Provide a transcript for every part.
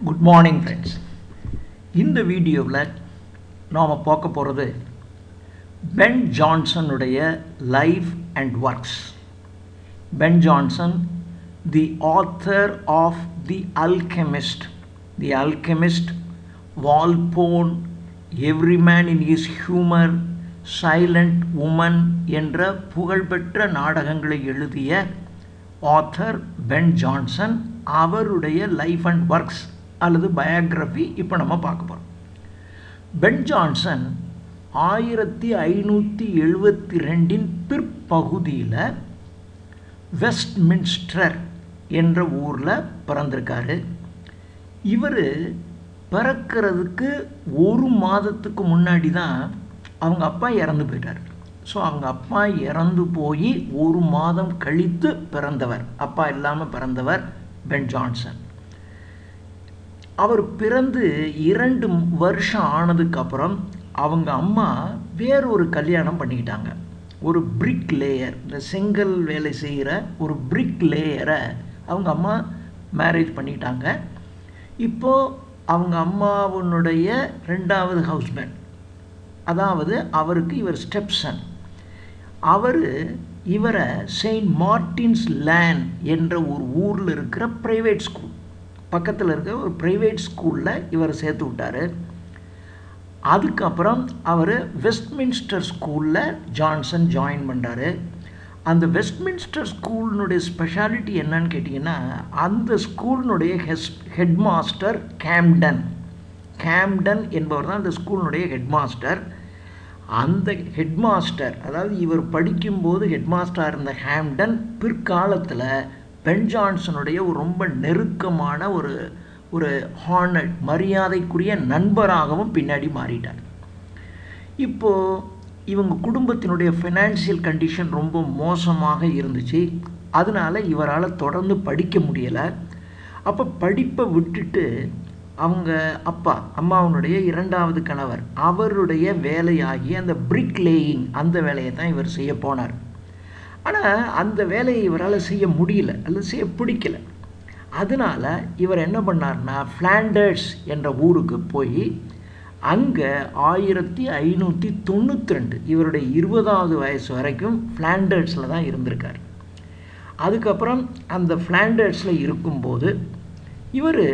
good morning friends இந்த வீடியோவில் நாம் பார்க்க போகிறது பென் ஜான்சனுடைய life and works Ben Jonson the author of the alchemist the alchemist Volpone every man in is humour silent woman என்ற புகழ்பெற்ற நாடகங்களை எழுதிய ஆத்தர் பென் ஜான்சன் அவருடைய லைஃப் அண்ட் ஒர்க்ஸ் அல்லது பயோகிராஃபி இப்போ நம்ம பார்க்க போகிறோம் பென் ஜான்சன் ஆயிரத்தி ஐநூற்றி எழுபத்தி ரெண்டின் பிற்பகுதியில் வெஸ்ட்மின்ஸ்டர் என்ற ஊரில் பிறந்திருக்காரு இவர் பிறக்கிறதுக்கு ஒரு மாதத்துக்கு முன்னாடி தான் அவங்க அப்பா இறந்து போயிட்டார் ஸோ அவங்க அப்பா இறந்து போய் ஒரு மாதம் கழித்து பிறந்தவர் அப்பா இல்லாமல் பிறந்தவர் பென் ஜான்சன் அவர் பிறந்து இரண்டு வருஷம் ஆனதுக்கப்புறம் அவங்க அம்மா வேறொரு கல்யாணம் பண்ணிக்கிட்டாங்க ஒரு பிரிக் லேயர் இந்த செங்கல் வேலை செய்கிற ஒரு பிரிக் லேயரை அவங்க அம்மா மேரேஜ் பண்ணிட்டாங்க இப்போது அவங்க அம்மாவனுடைய ரெண்டாவது ஹவுஸ்பண்ட் அதாவது அவருக்கு இவர் ஸ்டெப்சன் அவர் இவரை செயின்ட் மார்டின்ஸ் லேன் என்ற ஒரு ஊரில் இருக்கிற ப்ரைவேட் ஸ்கூல் பக்கத்தில் இருக்கிற ஒரு ப்ரைவேட் ஸ்கூலில் இவரை சேர்த்து விட்டார் அதுக்கப்புறம் அவர் வெஸ்ட்மின்ஸ்டர் ஸ்கூலில் ஜான்சன் ஜாயின் பண்ணுறாரு அந்த வெஸ்ட்மின்ஸ்டர் ஸ்கூலினுடைய ஸ்பெஷாலிட்டி என்னன்னு கேட்டிங்கன்னா அந்த ஸ்கூலினுடைய his head master Camden Camden என்பவர் தான் அந்த ஸ்கூலினுடைய ஹெட் மாஸ்டர் அந்த ஹெட் மாஸ்டர் அதாவது இவர் படிக்கும்போது ஹெட் மாஸ்டராக இருந்த ஹேம்டன் பிற்காலத்தில் பென் ஜான்சனுடைய ஒரு ரொம்ப நெருக்கமான ஒரு ஒரு ஹானட் மரியாதைக்குரிய நண்பராகவும் பின்னாடி மாறிட்டார் இப்போது இவங்க குடும்பத்தினுடைய ஃபினான்ஷியல் கண்டிஷன் ரொம்ப மோசமாக இருந்துச்சு அதனால் இவரால் தொடர்ந்து படிக்க முடியலை அப்போ படிப்பை விட்டுட்டு அவங்க அப்பா அம்மாவனுடைய இரண்டாவது கணவர் அவருடைய வேலையாகிய அந்த பிரிக் லேயிங் அந்த வேலையை தான் இவர் செய்ய போனார் ஆனால் அந்த வேலையை இவரால் செய்ய முடியல அல்லது செய்ய பிடிக்கல அதனால் இவர் என்ன பண்ணார்னா ஃப்ளாண்டர்ஸ் என்ற ஊருக்கு போய் அங்கே ஆயிரத்தி ஐநூற்றி தொண்ணூற்றி ரெண்டு இவருடைய இருபதாவது வயசு வரைக்கும் ஃப்ளாண்டர்ஸில் தான் இருந்திருக்கார் அதுக்கப்புறம் அந்த ஃப்ளாண்டர்ஸில் இருக்கும்போது இவர்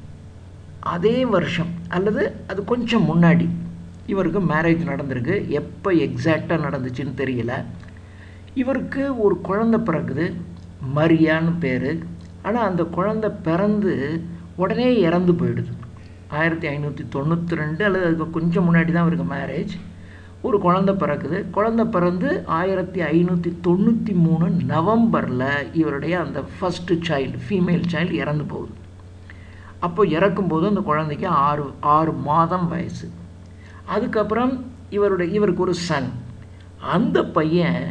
அதே வருஷம் அல்லது அது கொஞ்சம் முன்னாடி இவருக்கு மேரேஜ் நடந்திருக்கு எப்போ எக்ஸாக்டாக நடந்துச்சுன்னு தெரியல இவருக்கு ஒரு குழந்த பிறகுது மரியான்னு பேர் ஆனால் அந்த குழந்த பிறந்து உடனே இறந்து போயிடுது ஆயிரத்தி ஐநூற்றி தொண்ணூற்றி ரெண்டு அல்லது அதுக்கு கொஞ்சம் முன்னாடி தான் அவருக்கு மேரேஜ் ஒரு குழந்த பிறக்குது குழந்த பிறந்து ஆயிரத்தி ஐநூற்றி தொண்ணூற்றி மூணு நவம்பரில் இவருடைய அந்த ஃபஸ்ட்டு சைல்டு ஃபீமேல் சைல்டு இறந்து போகுது அப்போ இறக்கும்போது அந்த குழந்தைக்கு ஆறு ஆறு மாதம் வயசு அதுக்கப்புறம் இவருடைய இவருக்கு ஒரு சன் அந்த பையன்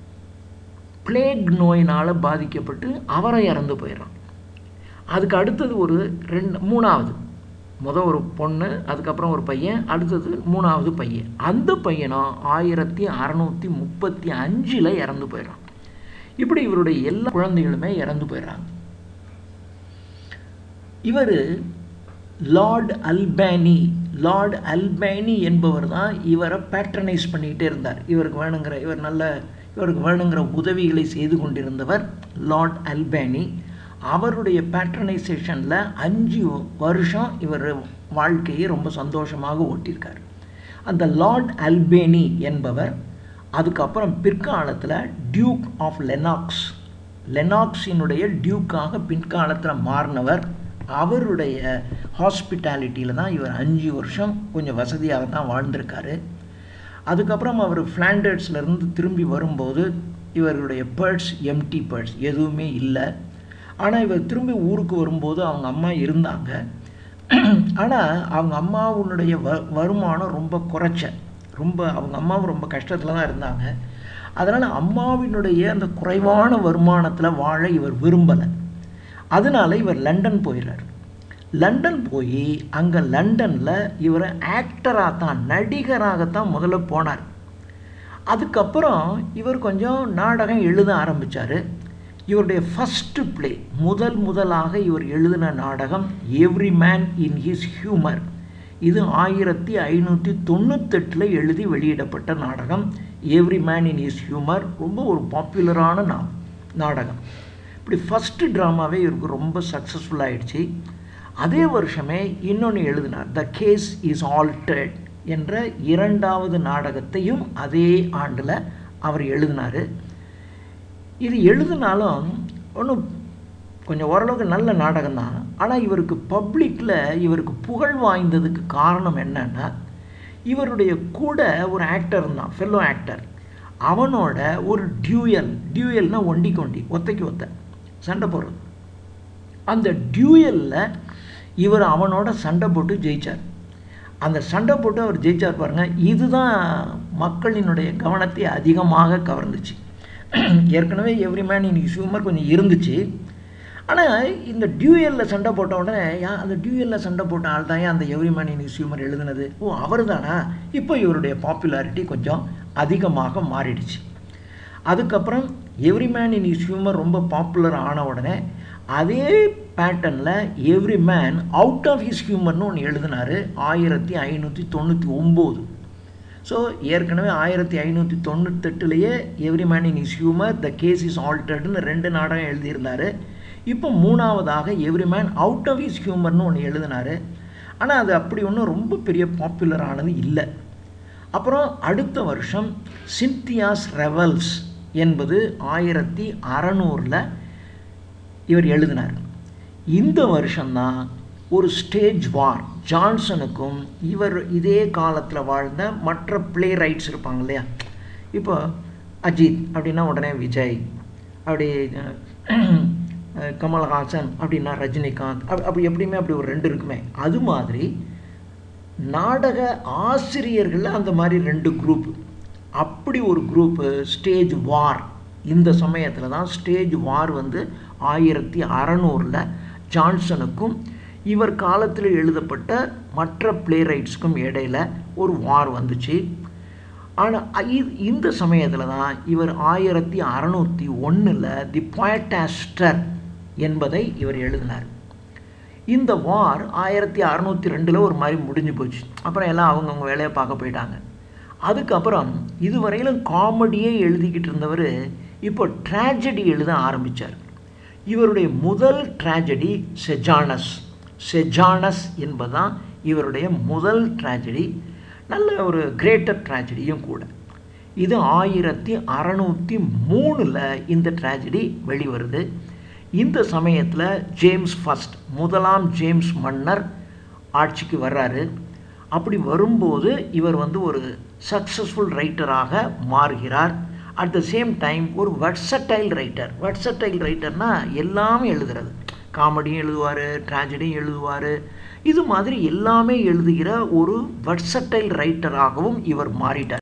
பிளேக் நோயினால் பாதிக்கப்பட்டு அவரை இறந்து போயிடறான் அதுக்கு அடுத்தது ஒரு ரெண்டு மூணாவது மொதல் ஒரு பொண்ணு அதுக்கப்புறம் ஒரு பையன் அடுத்தது மூணாவது பையன் அந்த பையனும் ஆயிரத்தி அறநூற்றி முப்பத்தி அஞ்சில் இறந்து போயிடறான் இப்படி இவருடைய எல்லா குழந்தைகளுமே இறந்து போயிடுறாங்க இவர் லார்ட் அல்பேனி லார்ட் அல்பேனி என்பவர் தான் இவரை பேட்ரனைஸ் பண்ணிக்கிட்டே இருந்தார் இவருக்கு வேணுங்கிற இவர் நல்ல இவருக்கு வேணுங்கிற உதவிகளை செய்து கொண்டிருந்தவர் லார்ட் அல்பேனி அவருடைய பேட்ரனைசேஷனில் அஞ்சு வருஷம் இவர் வாழ்க்கையை ரொம்ப சந்தோஷமாக ஓட்டியிருக்கார் அந்த லார்ட் அல்பேனி என்பவர் அதுக்கப்புறம் பிற்காலத்தில் டியூக் ஆஃப் லெனாக்ஸ் லெனாக்ஸினுடைய டியூக்காக பிற்காலத்தில் மாறினவர் அவருடைய ஹாஸ்பிட்டாலிட்டியில் தான் இவர் அஞ்சு வருஷம் கொஞ்சம் வசதியாக தான் வாழ்ந்திருக்காரு அதுக்கப்புறம் அவர் ஃப்ளாண்டர்ஸ்லேருந்து திரும்பி வரும்போது இவருடைய பர்ட்ஸ் எம்டி பர்ட்ஸ் எதுவுமே இல்லை ஆனால் இவர் திரும்பி ஊருக்கு வரும்போது அவங்க அம்மா இருந்தாங்க ஆனால் அவங்க அம்மாவுடைய வ வருமானம் ரொம்ப குறைச்ச ரொம்ப அவங்க அம்மாவும் ரொம்ப கஷ்டத்தில் தான் இருந்தாங்க அதனால் அம்மாவினுடைய அந்த குறைவான வருமானத்தில் வாழ இவர் விரும்பலை அதனால் இவர் லண்டன் போயிடுறார் லண்டன் போய் அங்கே லண்டனில் இவர் ஆக்டராக தான் நடிகராகத்தான் முதல்ல போனார் அதுக்கப்புறம் இவர் கொஞ்சம் நாடகம் எழுத ஆரம்பித்தார் இவருடைய ஃபஸ்ட்டு ப்ளே முதல் முதலாக இவர் எழுதின நாடகம் every man in his humour இது ஆயிரத்தி ஐநூற்றி தொண்ணூத்தெட்டில் எழுதி வெளியிடப்பட்ட நாடகம் every man in his humour ரொம்ப ஒரு பாப்புலரான நா நாடகம் இப்படி ஃபஸ்ட்டு ட்ராமாவே இவருக்கு ரொம்ப சக்ஸஸ்ஃபுல் ஆயிடுச்சு அதே வருஷமே இன்னொன்று எழுதினார் த கேஸ் இஸ் ஆல்டர்ட் என்ற இரண்டாவது நாடகத்தையும் அதே ஆண்டில் அவர் எழுதினார் இது எழுதினாலும் ஒன்றும் கொஞ்சம் ஓரளவுக்கு நல்ல நாடகம் தான் ஆனால் இவருக்கு பப்ளிக்கில் இவருக்கு புகழ் வாய்ந்ததுக்கு காரணம் என்னன்னா இவருடைய கூட ஒரு ஆக்டர் தான் ஃபெல்லோ ஆக்டர் அவனோட ஒரு டியூயல் டியூயல்னா ஒண்டி கொண்டி ஒத்தைக்கு ஒத்த சண்டை போடுறது அந்த டியூயலில் இவர் அவனோட சண்டை போட்டு ஜெயித்தார் அந்த சண்டை போட்டு அவர் ஜெயிச்சார் பாருங்க இதுதான் மக்களினுடைய கவனத்தை அதிகமாக கவர்ந்துச்சு ஏற்கனவே எவ்ரி மேன் இன் ஹியூமர் கொஞ்சம் இருந்துச்சு ஆனால் இந்த டியூயலில் சண்டை போட்ட உடனே யா- அந்த டியூயலில் சண்டை போட்ட ஆள் தான் அந்த எவ்ரி மேன் இன் ஹியூமர் எழுதுனது ஓ அவர் தானா இப்போ இவருடைய பாப்புலாரிட்டி கொஞ்சம் அதிகமாக மாறிடுச்சு அதுக்கப்புறம் every man in is humour ரொம்ப பாப்புலர் ஆன உடனே அதே பேட்டர்னில் every man out of his ஹியூமர்னு ஒன்று எழுதினார் ஆயிரத்தி ஐநூற்றி தொண்ணூற்றி ஒம்பது ஸோ ஏற்கனவே ஆயிரத்தி ஐநூற்றி தொண்ணூத்தெட்டுலேயே every man in is humour the case is ஆல்டர்டுன்னு ரெண்டு நாடகம் எழுதியிருந்தார் இப்போ மூணாவதாக every man out of his ஹியூமர்னு ஒன்று எழுதினார் ஆனால் அது அப்படி ஒன்றும் ரொம்ப பெரிய பாப்புலர் ஆனது இல்லை அப்புறம் அடுத்த வருஷம் சின்தியாஸ் ரெவல்ஸ் என்பது ஆயிரத்தி அறநூறில் இவர் எழுதினார் இந்த வருஷம்தான் ஒரு ஸ்டேஜ் வார் ஜான்சனுக்கும் இவர் இதே காலத்தில் வாழ்ந்த மற்ற பிளே ரைட்ஸ் இருப்பாங்க இல்லையா இப்போ அஜித் அப்படின்னா உடனே விஜய் அப்படி அஹ், கமல்ஹாசன் அப்படின்னா ரஜினிகாந்த் அப்படி அப்படி எப்படியுமே அப்படி ஒரு ரெண்டு இருக்குமே அது மாதிரி நாடக ஆசிரியர்கள் அந்த மாதிரி ரெண்டு குரூப் அப்படி ஒரு குரூப்பு ஸ்டேஜ் வார் இந்த சமயத்தில் தான் ஸ்டேஜ் வார் வந்து ஆயிரத்தி அறநூறில் ஜான்சனுக்கும் இவர் காலத்தில் எழுதப்பட்ட மற்ற பிளே ரைட்ஸ்க்கும் இடையில ஒரு வார் வந்துச்சு ஆனால் இந்த சமயத்தில் தான் இவர் ஆயிரத்தி அறநூற்றி ஒன்றில் தி பாய்டாஸ்டர் என்பதை இவர் எழுதினார் இந்த வார் ஆயிரத்தி அறநூற்றி ரெண்டில் ஒரு மாதிரி முடிஞ்சு போச்சு அப்புறம் எல்லாம் அவங்கவுங்க வேலையை பார்க்க போயிட்டாங்க அதுக்கப்புறம் இதுவரையிலும் காமெடியே எழுதிக்கிட்டு இருந்தவர் இப்போ ட்ராஜடி எழுத ஆரம்பித்தார் இவருடைய முதல் ட்ராஜடி செஜானஸ் செஜானஸ் என்பதுதான் இவருடைய முதல் ட்ராஜடி நல்ல ஒரு கிரேட்டர் ட்ராஜடியும் கூட இது ஆயிரத்தி அறநூற்றி மூணில் இந்த ட்ராஜடி வெளிவருது இந்த சமயத்தில் ஜேம்ஸ் ஃபர்ஸ்ட் முதலாம் ஜேம்ஸ் மன்னர் ஆட்சிக்கு வர்றாரு அப்படி வரும்போது இவர் வந்து ஒரு சக்ஸஸ்ஃபுல் ரைட்டராக மாறுகிறார் அட் த சேம் டைம் ஒரு வட்சட்டைல் ரைட்டர் வட்சட்டைல் ரைட்டர்னா எல்லாமே எழுதுறது காமெடியும் எழுதுவார் ட்ராஜடியும் எழுதுவார் இது மாதிரி எல்லாமே எழுதுகிற ஒரு வட்சட்டைல் ரைட்டராகவும் இவர் மாறிட்டார்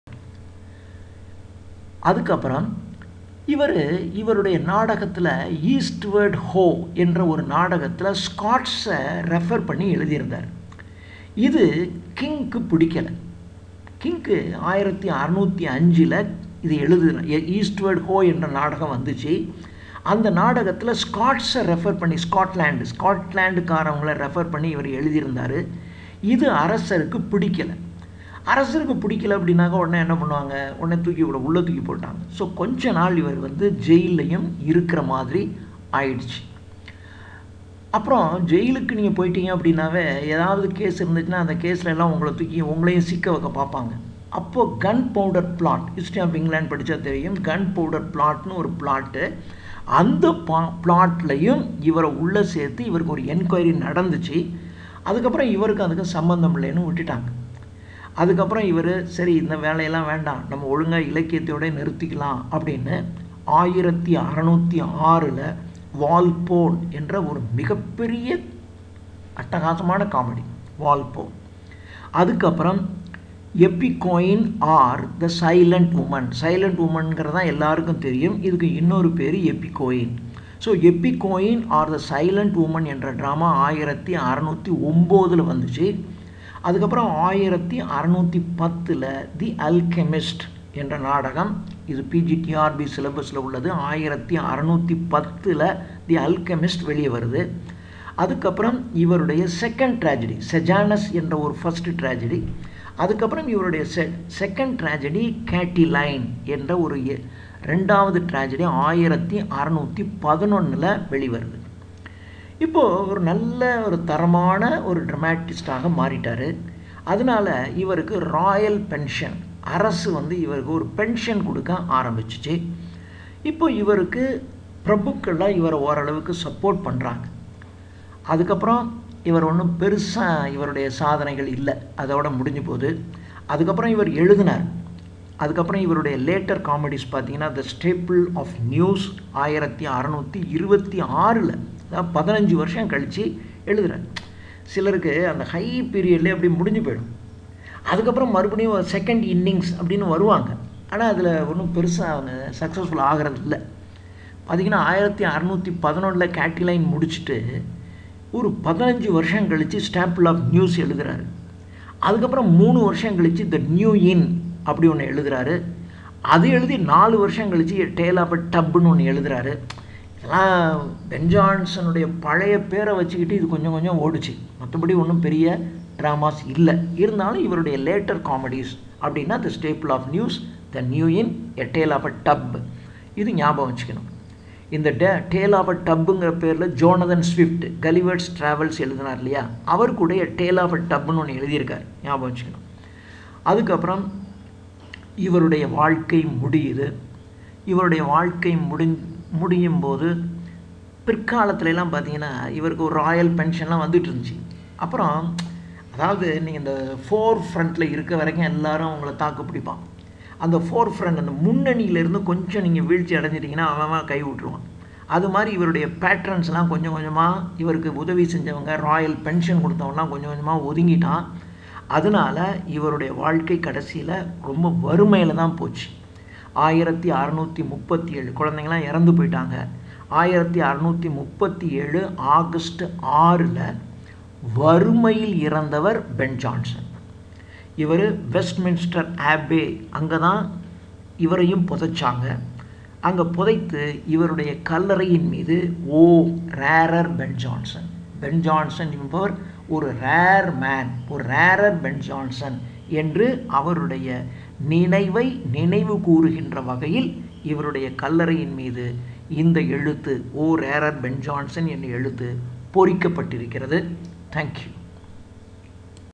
அதுக்கப்புறம் இவர் இவருடைய நாடகத்தில் ஈஸ்ட்வேர்ட் ஹோ என்ற ஒரு நாடகத்தில் ஸ்காட்ஸை ரெஃபர் பண்ணி எழுதியிருந்தார் இது கிங்க்கு பிடிக்கலை கிங்க்கு ஆயிரத்தி அறநூற்றி அஞ்சில் இது எழுதுன ஈஸ்ட்வேர்ட் ஹோ என்ற நாடகம் வந்துச்சு அந்த நாடகத்தில் ஸ்காட்ஸை ரெஃபர் பண்ணி ஸ்காட்லாண்டு ஸ்காட்லாண்டுக்காரவங்கள ரெஃபர் பண்ணி இவர் எழுதியிருந்தார் இது அரசருக்கு பிடிக்கலை அரசருக்கு பிடிக்கல அப்படின்னாக்க உடனே என்ன பண்ணுவாங்க உடனே தூக்கி விட உள்ளே தூக்கி போட்டாங்க ஸோ கொஞ்ச நாள் இவர் வந்து ஜெயிலையும் இருக்கிற மாதிரி ஆயிடுச்சு அப்புறம் ஜெயிலுக்கு நீங்கள் போயிட்டீங்க அப்படின்னாவே ஏதாவது கேஸ் இருந்துச்சுன்னா அந்த கேஸில் எல்லாம் உங்களை தூக்கி உங்களையும் சிக்க வைக்க பார்ப்பாங்க அப்போது gun powder plot history of England படித்தா தெரியும் கன் பவுடர் பிளாட்னு ஒரு பிளாட்டு அந்த பா பிளாட்லையும் இவரை உள்ளே சேர்த்து இவருக்கு ஒரு என்கொயரி நடந்துச்சு அதுக்கப்புறம் இவருக்கு அதுக்கு சம்மந்தம் இல்லைன்னு விட்டுட்டாங்க அதுக்கப்புறம் இவர் சரி இந்த வேலையெல்லாம் வேண்டாம் நம்ம ஒழுங்காக இலக்கியத்தோட நிறுத்திக்கலாம் அப்படின்னு ஆயிரத்தி அறநூற்றி ஆறில் வால்போன் என்ற ஒரு மிகப்பெரிய அட்டகாசமான காமெடி வால்போன் அதுக்கப்புறம் Epicoene or the silent woman silent உமன்கிறது தான் எல்லாருக்கும் தெரியும் இதுக்கு இன்னொரு பேர் Epicoene so Epicoene or the silent woman என்ற ட்ராமா ஆயிரத்தி அறநூற்றி ஒம்போதில் வந்துச்சு அதுக்கப்புறம் ஆயிரத்தி அறநூற்றி பத்தில் தி அல்கெமிஸ்ட் என்ற நாடகம் இது பிஜிடிஆர்பி சிலபஸில் உள்ளது ஆயிரத்தி அறநூற்றி பத்தில் தி அல்கெமிஸ்ட் வெளியே வருது அதுக்கப்புறம் இவருடைய செகண்ட் ட்ராஜடி செஜானஸ் என்ற ஒரு ஃபஸ்ட்டு ட்ராஜடி அதுக்கப்புறம் இவருடைய செ செகண்ட் ட்ராஜடி கேட்டிலைன் என்ற ஒரு எ- ரெண்டாவது ட்ராஜடி ஆயிரத்தி அறநூற்றி பதினொன்றில் வெளிவருது இப்போது ஒரு நல்ல ஒரு தரமான ஒரு ட்ரமாட்டிஸ்டாக மாறிட்டார் அதனால இவருக்கு ராயல் பென்ஷன் அரசு வந்து இவருக்கு ஒரு பென்ஷன் கொடுக்க ஆரம்பிச்சிச்சு இப்போ இவருக்கு பிரபுக்கள்லாம் இவரை ஓரளவுக்கு சப்போர்ட் பண்ணுறாங்க அதுக்கப்புறம் இவர் ஒன்றும் பெருசாக இவருடைய சாதனைகள் இல்லை அதோட முடிஞ்சு போகுது அதுக்கப்புறம் இவர் எழுதினார் அதுக்கப்புறம் இவருடைய லேட்டர் காமெடிஸ் பார்த்தீங்கன்னா த ஸ்டேபிள் ஆஃப் நியூஸ் ஆயிரத்தி அறநூற்றி இருபத்தி ஆறில் அதாவது பதினஞ்சு வருஷம் கழித்து எழுதுறார் சிலருக்கு அந்த ஹை பீரியட்லேயே அப்படி முடிஞ்சு போயிடும் அதுக்கப்புறம் மறுபடியும் செகண்ட் இன்னிங்ஸ் அப்படின்னு வருவாங்க ஆனால் அதில் ஒன்றும் பெருசாக அவங்க சக்ஸஸ்ஃபுல் ஆகிறது இல்லை பார்த்தீங்கன்னா ஆயிரத்தி அறநூற்றி பதினொன்றில் கேட்டிலைன் முடிச்சுட்டு ஒரு பதினஞ்சு வருஷம் கழித்து ஸ்டாம்பிள் ஆஃப் நியூஸ் எழுதுறாரு அதுக்கப்புறம் மூணு வருஷம் கழித்து த நியூ இன் அப்படி ஒன்று எழுதுறாரு அது எழுதி நாலு வருஷம் கழித்து டேல் ஆஃப் டப்புன்னு ஒன்று எழுதுறாரு இதெல்லாம் பென் ஜான்சனுடைய பழைய பேரை வச்சுக்கிட்டு இது கொஞ்சம் கொஞ்சம் ஓடுச்சு மற்றபடி ஒன்றும் பெரிய ட்ராமாஸ் இல்லை இருந்தாலும் இவருடைய லேட்டர் காமெடிஸ் அப்படின்னா the staple of news the new inn a tale of a tub இது ஞாபகம் வச்சுக்கணும் இந்த டே டேல் ஆஃப் அ டப்புங்கிற பேரில் ஜோனதன் ஸ்விஃப்ட் கலிவர்ட்ஸ் ட்ராவல்ஸ் எழுதினார் இல்லையா அவர் கூட எ டேல் ஆஃப் அ டப்புன்னு ஒன்று எழுதியிருக்கார் ஞாபகம் வச்சுக்கணும் அதுக்கப்புறம் இவருடைய வாழ்க்கை முடியுது இவருடைய வாழ்க்கை முடி முடியும் போது பிற்காலத்துல எல்லாம் பார்த்தீங்கன்னா இவருக்கு ஒரு ராயல் பென்ஷன்லாம் வந்துட்டு இருந்துச்சு அப்புறம் அதாவது நீங்கள் இந்த ஃபோர் ஃப்ரண்ட்டில் இருக்க வரைக்கும் எல்லாரும் உங்களை தாக்கு பிடிப்பான் அந்த ஃபோர் ஃப்ரண்ட் அந்த முன்னணியிலேருந்து கொஞ்சம் நீங்கள் வீழ்ச்சி அடைஞ்சிட்டிங்கன்னா அவன் அவன் கை விட்டுருவான் அது மாதிரி இவருடைய பேட்ரன்ஸ்லாம் கொஞ்சம் கொஞ்சமாக இவருக்கு உதவி செஞ்சவங்க ராயல் பென்ஷன் கொடுத்தவங்கலாம் கொஞ்சம் கொஞ்சமாக ஒதுங்கிட்டான் அதனால இவருடைய வாழ்க்கை கடைசியில் ரொம்ப வறுமையில் தான் போச்சு ஆயிரத்தி அறநூற்றி முப்பத்தி ஏழு குழந்தைங்களாம் இறந்து போயிட்டாங்க ஆயிரத்தி அறநூற்றி முப்பத்தி ஏழு ஆகஸ்ட் ஆறில் வறுமையில் இறந்தவர் பென் ஜான்சன் இவர் வெஸ்ட்மின்ஸ்டர் ஆபே அங்கே தான் இவரையும் புதைச்சாங்க அங்கே புதைத்து இவருடைய கல்லறையின் மீது O rarer Ben Jonson Ben Jonson என்பவர் ஒரு ரேர் மேன் ஒரு ரேரர் பென் ஜான்சன் என்று அவருடைய நினைவை நினைவு கூறுகின்ற வகையில் இவருடைய கல்லறையின் மீது இந்த எழுத்து ஓ ரேரர் பென் ஜான்சன் என்ற எழுத்து பொறிக்கப்பட்டிருக்கிறது தேங்க்யூ